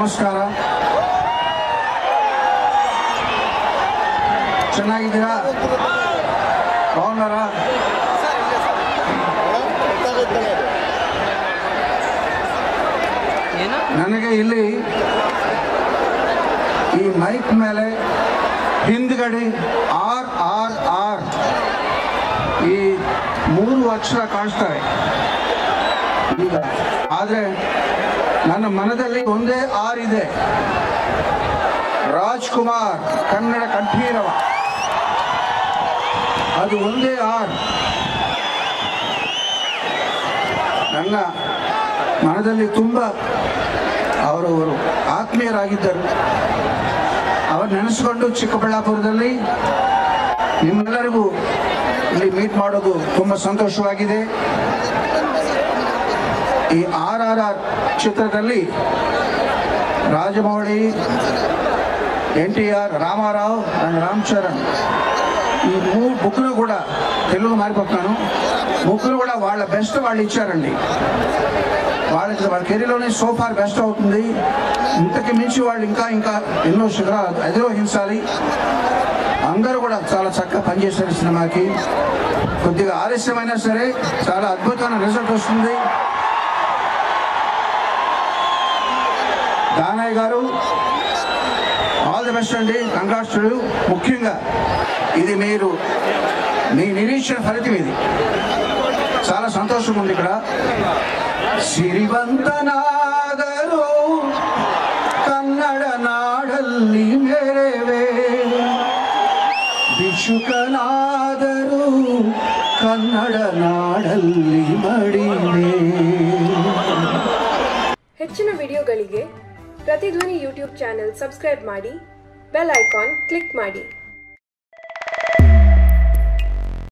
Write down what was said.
ನಮಸ್ಕಾರ ಚೆನ್ನಾಗಿದ್ದೀರಾ ಬಾಗುన్నాರಾ ನನಗೆ ಇಲ್ಲಿ ಈ ಮೈಕ್ ಮೇಲೆ ಹಿಂದ್ಗಡೆ ಆರ್ ಆರ್ ಆರ್ ಈ ಮೂರು ಅಕ್ಷರ ಕಾಣಿಸ್ತವೆ ಈಗ ಆದರೆ ನನ್ನ ಮನದಲ್ಲಿ ಒಂದೇ ಆರ್ ಇದೆ ರಾಜ್ಕುಮಾರ್ ಕನ್ನಡ ಕಂಠೀರವ ಅದು ಒಂದೇ ಆರ್ ನನ್ನ ಮನದಲ್ಲಿ ತುಂಬ ಅವರವರು ಆತ್ಮೀಯರಾಗಿದ್ದರು ಅವರು ನೆನೆಸ್ಕೊಂಡು ಚಿಕ್ಕಬಳ್ಳಾಪುರದಲ್ಲಿ ನಿಮ್ಮೆಲ್ಲರಿಗೂ ಇಲ್ಲಿ ಮೀಟ್ ಮಾಡೋದು ತುಂಬ ಸಂತೋಷವಾಗಿದೆ ಈ ಆರ್ ಆರ್ ಆರ್ ಚಿತ್ರದಲ್ಲಿ Rajamouli N T R Ramarao and Ram Charan ఈ మూడు ముగ్గురు కూడా తెలుగు మారిపోతున్నాను ముగ్గురు కూడా వాళ్ళ బెస్ట్ వాళ్ళు ఇచ్చారండి వాళ్ళకి వాళ్ళ కెరీర్లోనే సోఫార్ బెస్ట్ అవుతుంది ఇంతకు మించి వాళ్ళు ఇంకా ఇంకా ఎన్నో శిఖరాలు అధిరోహించాలి అందరూ కూడా చాలా చక్కగా పనిచేశారు ఈ సినిమాకి కొద్దిగా ఆలస్యమైనా సరే చాలా అద్భుతమైన రిజల్ట్ వస్తుంది Danayya garu all the best అండి కంగ్రాట్స్ ముఖ్యంగా ఇది మీరు మీ నిరీక్షణ ఫలితం ఇది చాలా సంతోషం ఉంది ఇక్కడ ಸಿರಿವಂತನಾದರು ಕನ್ನಡ ನಾಡಲ್ಲಿ ಮೇರೆವೆ ಭಿಕ್ಷುಕನಾದರು ಕನ್ನಡ ನಾಡಲ್ಲಿ ಮಡಿವೆ ಹೆಚ್ಚಿನ ವಿಡಿಯೋಗಳಿಗೆ ಪ್ರತಿಧ್ವನಿ ಯೂಟ್ಯೂಬ್ ಚಾನೆಲ್ ಸಬ್ಸ್ಕ್ರೈಬ್ ಮಾಡಿ ಬೆಲ್ ಐಕಾನ್ ಕ್ಲಿಕ್ ಮಾಡಿ